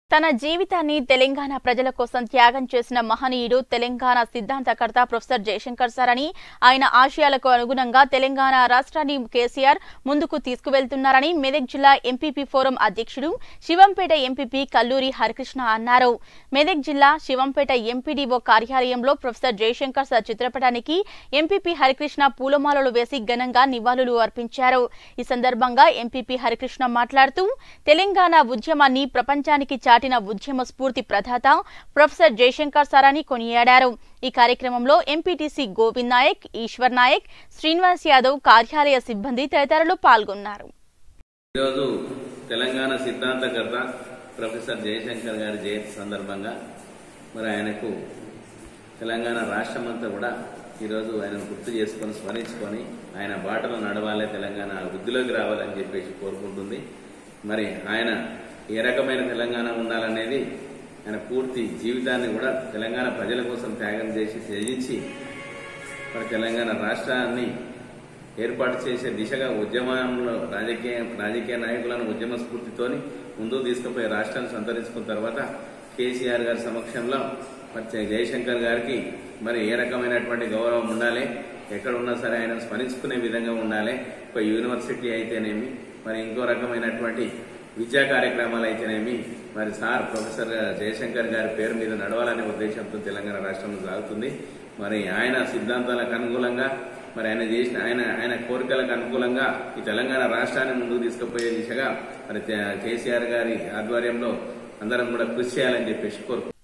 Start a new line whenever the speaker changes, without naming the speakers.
తన జీవితాన్ని తెలంగాణ ప్రజల కోసం త్యాగం చేసిన మహనీయుడు తెలంగాణ సిద్ధాంతకర్త ప్రొఫెసర్ జయశంకర్ సార్ అని ఆయన ఆశయాలకు అనుగుణంగా తెలంగాణ రాష్ట్రాన్ని కేసీఆర్ ముందుకు తీసుకువెళ్తున్నారని మెదక్ జిల్లా ఎంపీపీ ఫోరం అధ్యక్షుడు శివంపేట ఎంపీపీ కల్లూరి హరికృష్ణ అన్నారు మెదక్ జిల్లా శివంపేట ఎంపీడీఓ కార్యాలయంలో ప్రొఫెసర్ జయశంకర్ సార్ చిత్రపటానికి ఎంపీపీ హరికృష్ణ పూలమాలలు వేసి ఘనంగా నివాళులు అర్పించారు ఈ సందర్భంగా ఎంపీపీ హరికృష్ణ మాట్లాడుతూ తెలంగాణ ఉద్యమాన్ని ప్రపంచానికి చాటిన ఉద్యమ స్ఫూర్తి ప్రదాత ప్రొఫెసర్ జయశంకర్ సార్ అని కొనియాడారు ఈ కార్యక్రమంలో ఎంపీటీసీ గోవింద్ నాయక్ ఈశ్వర్ నాయక్ శ్రీనివాస్ యాదవ్ కార్యాలయ సిబ్బంది తదితరులు పాల్గొన్నారు
ఈరోజు తెలంగాణ సిద్ధాంతకర్త ప్రొఫెసర్ జయశంకర్ గారి జయంతి సందర్భంగా మరి ఆయనకు తెలంగాణ రాష్ట్రం అంతా కూడా ఈరోజు ఆయనను గుర్తు చేసుకొని స్మరించుకొని ఆయన బాటలో నడవాలి తెలంగాణ వృద్ధిలోకి రావాలని చెప్పేసి కోరుకుంటుంది మరి ఆయన ఏ రకమైన తెలంగాణ ఉండాలనేది ఆయన పూర్తి జీవితాన్ని కూడా తెలంగాణ ప్రజల కోసం త్యాగం చేసి త్యజించి మరి తెలంగాణ రాష్ట్రాన్ని ఏర్పాటు చేసే దిశగా ఉద్యమంలో రాజకీయ రాజకీయ నాయకులను ఉద్యమ స్ఫూర్తితోని ముందుకు తీసుకుపోయి రాష్ట్రాన్ని సంతరించుకున్న తర్వాత కేసీఆర్ గారి సమక్షంలో మరి జయశంకర్ గారికి మరి ఏ రకమైనటువంటి గౌరవం ఉండాలి ఎక్కడ ఉన్నా సరే ఆయన స్మరించుకునే విధంగా ఉండాలి ఒక యూనివర్సిటీ అయితేనేమి మరి ఇంకో రకమైనటువంటి విద్యా కార్యక్రమాలు అయితేనేమి మరి సార్ ప్రొఫెసర్ జయశంకర్ గారి పేరు మీద నడవాలనే ఉద్దేశంతో తెలంగాణ రాష్ట్రంలో సాగుతుంది మరి ఆయన సిద్ధాంతాలకు అనుకూలంగా మరి ఆయన చేసిన ఆయన ఆయన కోరికలకు అనుకూలంగా ఈ తెలంగాణ రాష్ట్రాన్ని ముందుకు తీసుకుపోయే దిశగా మరి కేసీఆర్ గారి ఆధ్వర్యంలో అందరం కూడా కృషి చేయాలని చెప్పేసి కోరుకుంటున్నాం